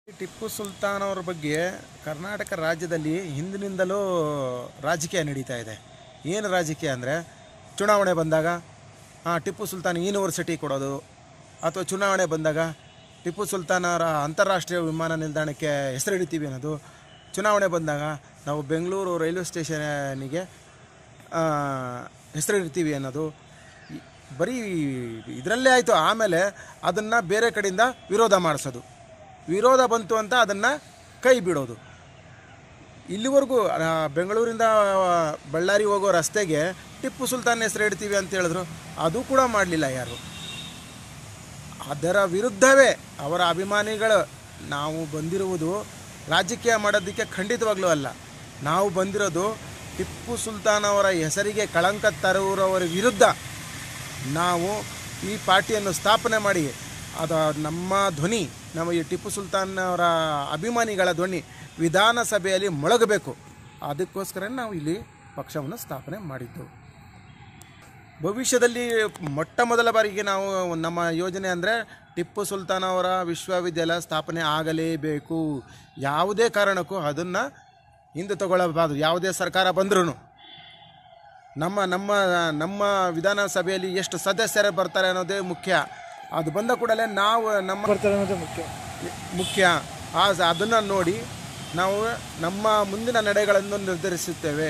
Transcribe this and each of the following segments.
ಟಿಪ್ಪು ಸುಲ್ತಾನ್ ಅವ್ರ ಬಗ್ಗೆ ಕರ್ನಾಟಕ ರಾಜ್ಯದಲ್ಲಿ ಹಿಂದಿನಿಂದಲೂ ರಾಜಕೀಯ ನಡೀತಾ ಇದೆ ಏನು ರಾಜಕೀಯ ಅಂದರೆ ಚುನಾವಣೆ ಬಂದಾಗ ಹಾಂ ಟಿಪ್ಪು ಸುಲ್ತಾನ್ ಯೂನಿವರ್ಸಿಟಿ ಕೊಡೋದು ಅಥವಾ ಚುನಾವಣೆ ಬಂದಾಗ ಟಿಪ್ಪು ಸುಲ್ತಾನ್ ಅವರ ಅಂತಾರಾಷ್ಟ್ರೀಯ ವಿಮಾನ ನಿಲ್ದಾಣಕ್ಕೆ ಹೆಸರಿಡ್ತೀವಿ ಅನ್ನೋದು ಚುನಾವಣೆ ಬಂದಾಗ ನಾವು ಬೆಂಗಳೂರು ರೈಲ್ವೆ ಸ್ಟೇಷನಿಗೆ ಹೆಸರಿಡ್ತೀವಿ ಅನ್ನೋದು ಈ- ಬರೀ ಇದರಲ್ಲೇ ಆಯಿತು ಆಮೇಲೆ ಅದನ್ನು ಬೇರೆ ಕಡೆಯಿಂದ ವಿರೋಧ ಮಾಡಿಸೋದು ವಿರೋಧ ಬಂತು ಅಂತ ಅದನ್ನು ಕೈ ಬಿಡೋದು ಇಲ್ಲಿವರೆಗೂ ಆ, ಬೆಂಗಳೂರಿಂದ ಬಳ್ಳಾರಿ ಹೋಗೋ ರಸ್ತೆಗೆ ಟಿಪ್ಪು ಸುಲ್ತಾನ್ ಹೆಸರು ಇಡ್ತೀವಿ ಅಂತ ಹೇಳಿದ್ರು ಅದು ಕೂಡ ಮಾಡಲಿಲ್ಲ ಯಾರು ಅದರ ವಿರುದ್ಧವೇ ಅವರ ಅಭಿಮಾನಿಗಳು ನಾವು ಬಂದಿರುವುದು ರಾಜಕೀಯ ಮಾಡೋದಕ್ಕೆ ಖಂಡಿತವಾಗ್ಲೂ ಅಲ್ಲ ನಾವು ಬಂದಿರೋದು ಟಿಪ್ಪು ಸುಲ್ತಾನ್ ಅವರ ಹೆಸರಿಗೆ ಕಳಂಕ ತರುವವರ ವಿರುದ್ಧ ನಾವು ಈ ಪಾರ್ಟಿಯನ್ನು ಸ್ಥಾಪನೆ ಮಾಡಿ ಅದು ನಮ್ಮ ಧ್ವನಿ ನಮ್ಮ ಈ ಟಿಪ್ಪು ಸುಲ್ತಾನ್ ಅವರ ಅಭಿಮಾನಿಗಳ ಧ್ವನಿ ವಿಧಾನಸಭೆಯಲ್ಲಿ ಮೊಳಗಬೇಕು ಅದಕ್ಕೋಸ್ಕರ ನಾವು ಇಲ್ಲಿ ಪಕ್ಷವನ್ನು ಸ್ಥಾಪನೆ ಮಾಡಿದ್ದು ಭವಿಷ್ಯದಲ್ಲಿ ಮೊಟ್ಟ ಮೊದಲ ಬಾರಿಗೆ ನಾವು ನಮ್ಮ ಯೋಜನೆ ಅಂದರೆ ಟಿಪ್ಪು ಸುಲ್ತಾನ್ ಅವರ ವಿಶ್ವವಿದ್ಯಾಲಯ ಸ್ಥಾಪನೆ ಆಗಲೇಬೇಕು ಯಾವುದೇ ಕಾರಣಕ್ಕೂ ಅದನ್ನು ಹಿಂದೆ ತಗೊಳ್ಳಬಾರ್ದು ಯಾವುದೇ ಸರ್ಕಾರ ಬಂದ್ರೂ ನಮ್ಮ ನಮ್ಮ ನಮ್ಮ ವಿಧಾನಸಭೆಯಲ್ಲಿ ಎಷ್ಟು ಸದಸ್ಯರು ಬರ್ತಾರೆ ಅನ್ನೋದೇ ಮುಖ್ಯ ಅದು ಬಂದ ಕೂಡಲೇ ನಾವು ನಮ್ಮ ಬರ್ತಾರೆ ಅನ್ನೋದೇ ಮುಖ್ಯ ಮುಖ್ಯ ಆ ಅದನ್ನು ನೋಡಿ ನಾವು ನಮ್ಮ ಮುಂದಿನ ನಡೆಗಳನ್ನು ನಿರ್ಧರಿಸುತ್ತೇವೆ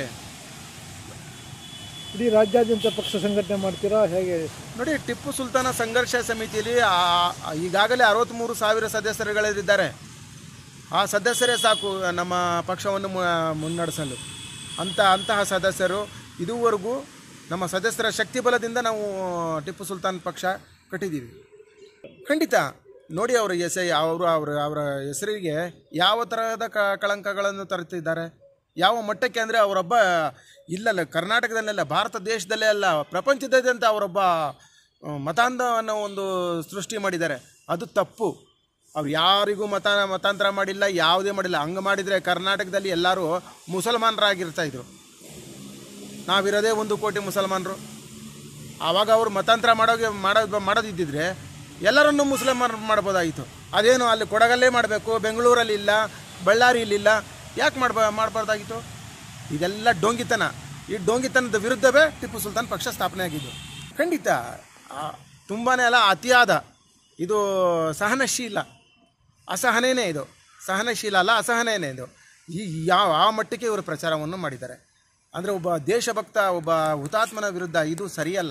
ಇಡೀ ರಾಜ್ಯಾದ್ಯಂತ ಪಕ್ಷ ಸಂಘಟನೆ ಮಾಡ್ತೀರಾ ಹೇಗೆ ನೋಡಿ ಟಿಪ್ಪು ಸುಲ್ತಾನ ಸಂಘರ್ಷ ಸಮಿತಿಯಲ್ಲಿ ಆ- ಆ- ಈಗಾಗಲೇ ಅರವತ್ತ್ಮೂರು ಸಾವಿರ ಸದಸ್ಯರುಗಳಿದ್ದಾರೆ ಆ ಸದಸ್ಯರೇ ಸಾಕು ನಮ್ಮ ಪಕ್ಷವನ್ನು ಮು- ಮುನ್ನಡೆಸಲು ಅಂತ ಅಂತಹ ಸದಸ್ಯರು ಇದುವರೆಗೂ ನಮ್ಮ ಸದಸ್ಯರ ಶಕ್ತಿ ಬಲದಿಂದ ನಾವು ಟಿಪ್ಪು ಸುಲ್ತಾನ್ ಪಕ್ಷ ಕಟ್ಟಿದ್ದೀವಿ ಖಂಡಿತ ನೋಡಿ ಅವರ ಹೆಸ ಅವರು ಅವರ ಅವರ ಹೆಸರಿಗೆ ಯಾವ ತರಹದ ಕ ಕಳಂಕಗಳನ್ನು ತರುತ್ತಿದ್ದಾರೆ ಯಾವ ಮಟ್ಟಕ್ಕೆ ಅಂದರೆ ಅವರೊಬ್ಬ ಇಲ್ಲಲ್ಲ ಕರ್ನಾಟಕದಲ್ಲೆಲ್ಲ ಭಾರತ ದೇಶದಲ್ಲೇ ಅಲ್ಲ ಪ್ರಪಂಚದಾದ್ಯಂತ ಅವರೊಬ್ಬ ಆ, ಮತಾಂಧವನ್ನು ಒಂದು ಸೃಷ್ಟಿ ಮಾಡಿದ್ದಾರೆ ಅದು ತಪ್ಪು ಅವ್ರು ಯಾರಿಗೂ ಮತ ಮತಾಂತರ ಮಾಡಿಲ್ಲ ಯಾವುದೇ ಮಾಡಿಲ್ಲ ಹಂಗೆ ಮಾಡಿದರೆ ಕರ್ನಾಟಕದಲ್ಲಿ ಎಲ್ಲರೂ ಮುಸಲ್ಮಾನರಾಗಿರ್ತಾ ಇದ್ರು ನಾವಿರೋದೇ ಒಂದು ಕೋಟಿ ಮುಸಲ್ಮಾನರು ಆವಾಗ ಅವರು ಮತಾಂತರ ಮಾಡೋಗೆ ಮಾಡೋದು ಮಾಡೋದಿದ್ದಿದ್ರೆ ಎಲ್ಲರನ್ನೂ ಮುಸ್ಲಿಮರು ಮಾಡ್ಬೋದಾಗಿತ್ತು ಅದೇನು ಅಲ್ಲಿ ಕೊಡಗಲ್ಲೇ ಮಾಡಬೇಕು ಬೆಂಗಳೂರಲ್ಲಿ ಇಲ್ಲ ಬಳ್ಳಾರಿಯಲ್ಲಿಲ್ಲ ಯಾಕೆ ಮಾಡ್ಬ ಮಾಡಬಾರ್ದಾಗಿತ್ತು ಇದೆಲ್ಲ ಡೋಂಗಿತನ ಈ ಡೋಂಗಿತನದ ವಿರುದ್ಧವೇ ಟಿಪ್ಪು ಸುಲ್ತಾನ್ ಪಕ್ಷ ಸ್ಥಾಪನೆ ಆಗಿದ್ದು ಖಂಡಿತ ತುಂಬಾ ಅಲ್ಲ ಅತಿಯಾದ ಇದು ಸಹನಶೀಲ ಅಸಹನೇನೇ ಇದು ಸಹನಶೀಲ ಅಲ್ಲ ಅಸಹನೇನೇ ಇದು ಈ ಯಾವ ಆ ಮಟ್ಟಕ್ಕೆ ಇವರು ಪ್ರಚಾರವನ್ನು ಮಾಡಿದ್ದಾರೆ ಅಂದರೆ ಒಬ್ಬ ದೇಶಭಕ್ತ ಒಬ್ಬ ಹುತಾತ್ಮನ ವಿರುದ್ಧ ಇದು ಸರಿಯಲ್ಲ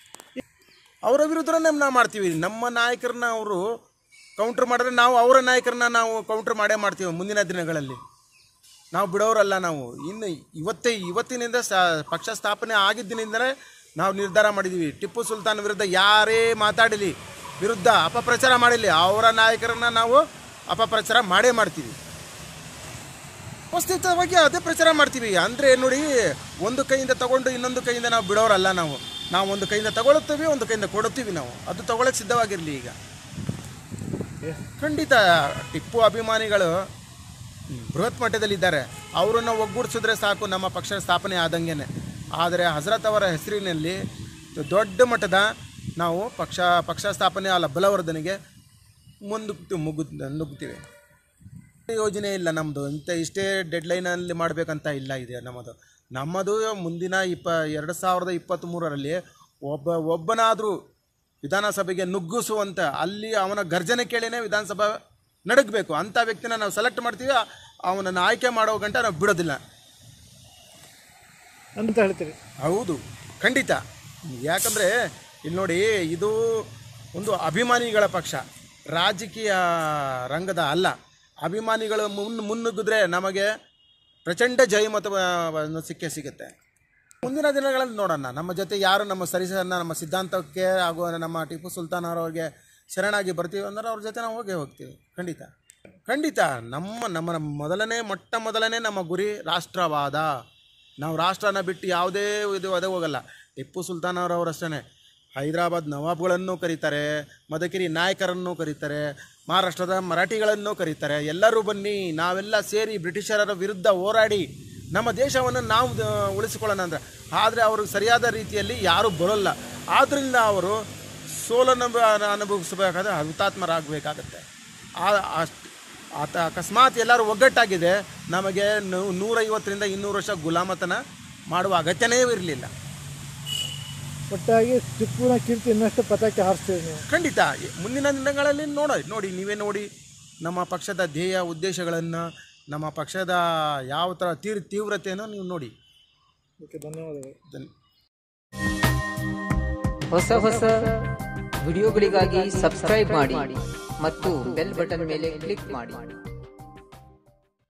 ಅವರ ವಿರುದ್ಧನೇ ನಾವು ಮಾಡ್ತೀವಿ ನಮ್ಮ ನಾಯಕರನ್ನ ಅವರು ಕೌಂಟ್ರ್ ಮಾಡಿದ್ರೆ ನಾವು ಅವರ ನಾಯಕರನ್ನ ನಾವು ಕೌಂಟ್ರ್ ಮಾಡೇ ಮಾಡ್ತೀವಿ ಮುಂದಿನ ದಿನಗಳಲ್ಲಿ ನಾವು ಬಿಡೋರಲ್ಲ ನಾವು ಇನ್ನು ಇವತ್ತೇ ಇವತ್ತಿನಿಂದ ಸ ಪಕ್ಷ ಸ್ಥಾಪನೆ ಆಗಿದ್ದಿನಿಂದಲೇ ನಾವು ನಿರ್ಧಾರ ಮಾಡಿದ್ದೀವಿ ಟಿಪ್ಪು ಸುಲ್ತಾನ್ ವಿರುದ್ಧ ಯಾರೇ ಮಾತಾಡಲಿ ವಿರುದ್ಧ ಅಪಪ್ರಚಾರ ಮಾಡಲಿ ಅವರ ನಾಯಕರನ್ನ ನಾವು ಅಪಪ್ರಚಾರ ಮಾಡೇ ಮಾಡ್ತೀವಿ ವಸ್ತುತವಾಗಿ ಅದೇ ಪ್ರಚಾರ ಮಾಡ್ತೀವಿ ಅಂದರೆ ನೋಡಿ ಒಂದು ಕೈಯಿಂದ ತಗೊಂಡು ಇನ್ನೊಂದು ಕೈಯಿಂದ ನಾವು ಬಿಡೋರಲ್ಲ ನಾವು ನಾವು ಒಂದು ಕೈಯಿಂದ ತಗೊಳುತ್ತೀವಿ ಒಂದು ಕೈಯಿಂದ ಕೊಡುತ್ತೀವಿ ನಾವು ಅದು ತಗೊಳಕ್ಕೆ ಸಿದ್ಧವಾಗಿರಲಿ ಈಗ ಖಂಡಿತ ಟಿಪ್ಪು ಅಭಿಮಾನಿಗಳು ಬೃಹತ್ ಮಟ್ಟದಲ್ಲಿದ್ದಾರೆ ಅವರನ್ನು ಒಗ್ಗೂಡಿಸಿದ್ರೆ ಸಾಕು ನಮ್ಮ ಪಕ್ಷ ಸ್ಥಾಪನೆ ಆದಂಗೆನೆ ಆದರೆ ಹಜರತ್ ಅವರ ಹೆಸರಿನಲ್ಲಿ ದೊಡ್ಡ ಮಟ್ಟದ ನಾವು ಪಕ್ಷ ಪಕ್ಷ ಸ್ಥಾಪನೆ ಅಲ್ಲ ಬಲವರ್ಧನೆಗೆ ಮುಂದಕ್ಕೆ ಮುಗು ನುಗ್ತೀವಿ ಯೋಜನೆ ಇಲ್ಲ ನಮ್ಮದು ಇಂಥ ಇಷ್ಟೇ ಡೆಡ್ಲೈನಲ್ಲಿ ಮಾಡಬೇಕಂತ ಇಲ್ಲ ಇದೆ ನಮ್ಮದು ನಮ್ಮದು ಮುಂದಿನ ಇಪ್ಪ ಎರಡು ಸಾವಿರದ ಇಪ್ಪತ್ತ್ಮೂರರಲ್ಲಿ ಒಬ್ಬ ಒಬ್ಬನಾದರೂ ವಿಧಾನಸಭೆಗೆ ನುಗ್ಗಿಸುವಂಥ ಅಲ್ಲಿ ಅವನ ಗರ್ಜನೆ ಕೇಳಿನೇ ವಿಧಾನಸಭೆ ನಡಗಬೇಕು ಅಂಥ ವ್ಯಕ್ತಿನ ನಾವು ಸೆಲೆಕ್ಟ್ ಮಾಡ್ತೀವಿ ಅವನನ್ನು ಆಯ್ಕೆ ಮಾಡೋ ಗಂಟ ನಾವು ಬಿಡೋದಿಲ್ಲ ಅಂತ ಹೇಳ್ತೀರಿ ಹೌದು ಖಂಡಿತ ಯಾಕಂದರೆ ಇಲ್ಲಿ ನೋಡಿ ಇದು ಒಂದು ಅಭಿಮಾನಿಗಳ ಪಕ್ಷ ರಾಜಕೀಯ ರಂಗದ ಅಲ್ಲ ಅಭಿಮಾನಿಗಳು ಮುನ್ ಮುನ್ನುಗ್ಗಿದ್ರೆ ನಮಗೆ ಪ್ರಚಂಡ ಜಯಮತವನ್ನು ಸಿಕ್ಕೇ ಸಿಗುತ್ತೆ ಮುಂದಿನ ದಿನಗಳಲ್ಲಿ ನೋಡೋಣ ನಮ್ಮ ಜೊತೆ ಯಾರು ನಮ್ಮ ಸರಿಸನ್ನ ನಮ್ಮ ಸಿದ್ಧಾಂತಕ್ಕೆ ಹಾಗೂ ನಮ್ಮ ಟಿಪ್ಪು ಸುಲ್ತಾನ್ ಅವರವ್ರಿಗೆ ಶರಣಾಗಿ ಬರ್ತೀವಿ ಅಂದ್ರೆ ಅವ್ರ ಜೊತೆ ನಾವು ಹೋಗೇ ಹೋಗ್ತೀವಿ ಖಂಡಿತ ಖಂಡಿತ ನಮ್ಮ ನಮ್ಮ ನಮ್ಮ ಮೊದಲನೇ ಮೊಟ್ಟ ಮೊದಲನೇ ನಮ್ಮ ಗುರಿ ರಾಷ್ಟ್ರವಾದ ನಾವು ರಾಷ್ಟ್ರನ ಬಿಟ್ಟು ಯಾವುದೇ ಇದು ಅದೇ ಹೋಗಲ್ಲ ಟಿಪ್ಪು ಸುಲ್ತಾನ್ ಅವರವರು ಅಷ್ಟೇ ಹೈದರಾಬಾದ್ ನವಾಬ್ಗಳನ್ನು ಕರೀತಾರೆ ಮದಕಿರಿ ನಾಯಕರನ್ನು ಕರೀತಾರೆ ಮಹಾರಾಷ್ಟ್ರದ ಮರಾಠಿಗಳನ್ನು ಕರೀತಾರೆ ಎಲ್ಲರೂ ಬನ್ನಿ ನಾವೆಲ್ಲ ಸೇರಿ ಬ್ರಿಟಿಷರ ವಿರುದ್ಧ ಹೋರಾಡಿ ನಮ್ಮ ದೇಶವನ್ನು ನಾವು ದ- ಉಳಿಸಿಕೊಳ್ಳೋಣ ಅಂದರೆ ಆದರೆ ಅವ್ರಿಗೆ ಸರಿಯಾದ ರೀತಿಯಲ್ಲಿ ಯಾರೂ ಬರೋಲ್ಲ ಆದ್ದರಿಂದ ಅವರು ಸೋಲನ್ನು ಬ- ಅನುಭವಿಸಬೇಕಾದ್ರೆ ಹುತಾತ್ಮರಾಗಬೇಕಾಗತ್ತೆ ಆ ಅಷ್ಟು ಆತ ಅಕಸ್ಮಾತ್ ಎಲ್ಲರೂ ಒಗ್ಗಟ್ಟಾಗಿದೆ ನಮಗೆ ನೂ- ನೂರೈವತ್ತರಿಂದ ಇನ್ನೂರು ವರ್ಷ ಗುಲಾಮತನ ಮಾಡುವ ಅಗತ್ಯನೇ ಇರಲಿಲ್ಲ ಒಟ್ಟಾಗಿ ಟಿಪ್ಪುನ ಕೀರ್ತಿ ಇನ್ನಷ್ಟು ಪತಾಕೆ ಹಾರಿಸ್ತೀರಿ ನೀವು ಖಂಡಿತ ಈ ಮುಂದಿನ ದಿನಗಳಲ್ಲಿ ನೋಡ ನೋಡಿ ನೀವೇ ನೋಡಿ ನಮ್ಮ ಪಕ್ಷದ ಧ್ಯೇಯ ಉದ್ದೇಶಗಳನ್ನು ನಮ್ಮ ಪಕ್ಷದ ಯಾವ ಥರ ತೀರ್ ತೀವ್ರತೆಯನ್ನು ನೀವು ನೋಡಿ ಓಕೆ ಧನ್ಯವಾದಗಳು ಧನ್ಯ ಹೊಸ ಹೊಸ ವಿಡಿಯೋಗಳಿಗಾಗಿ ಸಬ್ಸ್ಕ್ರೈಬ್ ಮಾಡಿ ಮತ್ತು ಬೆಲ್ ಬಟನ್ ಮೇಲೆ ಕ್ಲಿಕ್ ಮಾಡಿ